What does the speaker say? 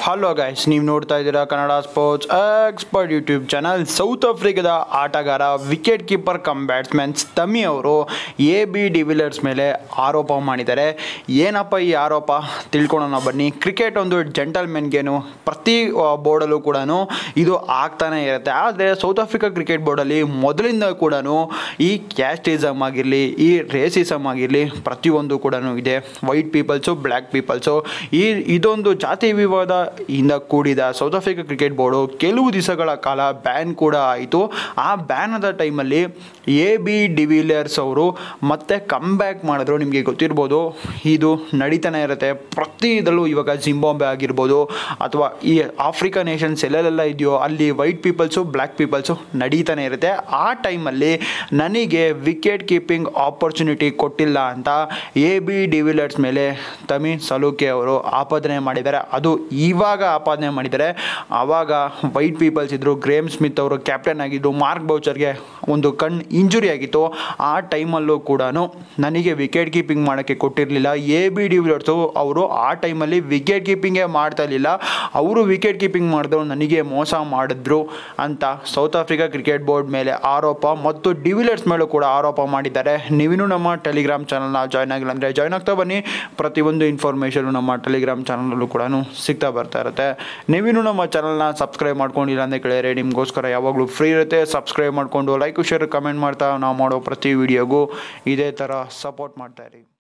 hello guys ನೀವು ನೋಡ್ತಾ ಇದ್ದೀರಾ Kannada sports expert YouTube channel south ಆಫ್ರಿಕಾದ ಆಟಗಾರ ವಿಕೆಟ್ ಕೀಪರ್ ಕಮ್ ಬ್ಯಾಟ್ಸ್ಮನ್ ತಮಿ ಅವರು ಎ ಬಿ ಡಿವಿಲಿಯರ್ಸ್ ಮೇಲೆ ಆರೋಪ ಮಾಡಿದ್ದಾರೆ ಏನಪ್ಪ ಈ ಆರೋಪ ತಿಳ್ಕೊಳ್ಳೋಣ ಬನ್ನಿ ಕ್ರಿಕೆಟ್ ಒಂದು ಜೆಂಟಲ್ಮೆನ್ ಗೇನು ಪ್ರತಿ ಬೋರ್ಡಲ್ಲೂ ಕೂಡ ಇದು ಆಗ್ತಾನೆ ಇರುತ್ತೆ ಆದರೆ ಸೌತ್ ಆಫ್ರಿಕಾ ಕ್ರಿಕೆಟ್ ಬೋರ್ಡಲ್ಲಿ ಮೊದಲಿಂದ ಕೂಡ ಈ ಕ್ಯಾಸ್ಟಿಸಮ್ ಆಗಿರಲಿ ಈ ರೇಸಿಸಮ್ ಆಗಿರಲಿ ಪ್ರತಿಯೊಂದು ಕೂಡ ಇದೆ ವೈಟ್ ಪೀಪಲ್ಸು ಬ್ಲ್ಯಾಕ್ ಪೀಪಲ್ಸು ಈ ಇದೊಂದು ಜಾತಿ ವಿವಾದ ಇಂದ ಕೂಡಿದ ಸೌತ್ ಆಫ್ರಿಕಾ ಕ್ರಿಕೆಟ್ ಬೋರ್ಡು ಕೆಲವು ದಿವಸಗಳ ಕಾಲ ಬ್ಯಾನ್ ಕೂಡ ಆಯಿತು ಆ ಬ್ಯಾನ್ ಆದ ಟೈಮಲ್ಲಿ ಎ ಬಿ ಡಿವಿಲಿಯರ್ಸ್ ಅವರು ಮತ್ತೆ ಕಮ್ ಬ್ಯಾಕ್ ಮಾಡಿದ್ರು ನಿಮಗೆ ಗೊತ್ತಿರ್ಬೋದು ಇದು ನಡೀತಾನೆ ಇರುತ್ತೆ ಪ್ರತಿ ಇದರಲ್ಲೂ ಇವಾಗ ಜಿಂಬಾಂಬೆ ಆಗಿರ್ಬೋದು ಅಥವಾ ಈ ಆಫ್ರಿಕಾ ನೇಷನ್ಸ್ ಎಲ್ಲೆಲ್ಲ ಇದೆಯೋ ಅಲ್ಲಿ ವೈಟ್ ಪೀಪಲ್ಸು ಬ್ಲ್ಯಾಕ್ ಪೀಪಲ್ಸು ನಡೀತಾನೆ ಇರುತ್ತೆ ಆ ಟೈಮಲ್ಲಿ ನನಗೆ ವಿಕೆಟ್ ಕೀಪಿಂಗ್ ಆಪರ್ಚುನಿಟಿ ಕೊಟ್ಟಿಲ್ಲ ಅಂತ ಎ ಬಿ ಡಿವಿಲಿಯರ್ಸ್ ಮೇಲೆ ತಮಿ ಸಲೂಕೆ ಅವರು ಆಪಾದನೆ ಮಾಡಿದ್ದಾರೆ ಅದು ಇವಾಗ ಆಪಾದನೆ ಮಾಡಿದ್ದಾರೆ ಆವಾಗ ವೈಟ್ ಪೀಪಲ್ಸ್ ಇದ್ದರು ಗ್ರೇಮ್ ಸ್ಮಿತ್ ಅವರು ಕ್ಯಾಪ್ಟನ್ ಆಗಿದ್ದು ಮಾರ್ಕ್ ಬೌಚರ್ಗೆ ಒಂದು ಕಣ್ ಇಂಜುರಿ ಆಗಿತ್ತು ಆ ಟೈಮಲ್ಲೂ ಕೂಡ ನನಗೆ ವಿಕೆಟ್ ಕೀಪಿಂಗ್ ಮಾಡೋಕ್ಕೆ ಕೊಟ್ಟಿರಲಿಲ್ಲ ಎ ಬಿ ಡಿವಿಲಿಯರ್ಸು ಅವರು ಆ ಟೈಮಲ್ಲಿ ವಿಕೆಟ್ ಕೀಪಿಂಗೇ ಮಾಡ್ತಾ ಇರಲಿಲ್ಲ ಅವರು ವಿಕೆಟ್ ಕೀಪಿಂಗ್ ಮಾಡಿದ್ರು ನನಗೆ ಮೋಸ ಮಾಡಿದ್ರು ಅಂತ ಸೌತ್ ಆಫ್ರಿಕಾ ಕ್ರಿಕೆಟ್ ಬೋರ್ಡ್ ಮೇಲೆ ಆರೋಪ ಮತ್ತು ಡಿವಿಲಿಯರ್ಸ್ ಮೇಲೂ ಕೂಡ ಆರೋಪ ಮಾಡಿದ್ದಾರೆ ನೀವಿನ್ನೂ ನಮ್ಮ ಟೆಲಿಗ್ರಾಮ್ ಚಾನಲ್ನ ಜಾಯ್ನ್ ಆಗಿಲ್ಲ ಅಂದರೆ ಜಾಯ್ನ್ ಆಗ್ತಾ ಬನ್ನಿ ಪ್ರತಿಯೊಂದು ಇನ್ಫಾರ್ಮೇಷನು ನಮ್ಮ ಟೆಲಿಗ್ರಾಮ್ ಚಾನಲಲ್ಲೂ ಕೂಡ ಸಿಗ್ತಾ ಬರ್ತಾ ಇರುತ್ತೆ ನೀವಿನ್ನೂ ನಮ್ಮ ಚಾನಲ್ನ ಸಬ್ಸ್ಕ್ರೈಬ್ ಮಾಡ್ಕೊಂಡಿಲ್ಲ ಅಂತ ಕೇಳಿದ್ರೆ ನಿಮಗೋಸ್ಕರ ಯಾವಾಗಲೂ ಫ್ರೀ ಇರುತ್ತೆ ಸಬ್ಸ್ಕ್ರೈಬ್ ಮಾಡಿಕೊಂಡು ಲೈಕ್ ಶೇರ್ ಕಮೆಂಟ್ ಮಾಡ್ತಾ ನಾವು ಮಾಡೋ ಪ್ರತಿ ವಿಡಿಯೋಗೂ ಇದೇ ಥರ ಸಪೋರ್ಟ್ ಮಾಡ್ತಾ ಇರಿ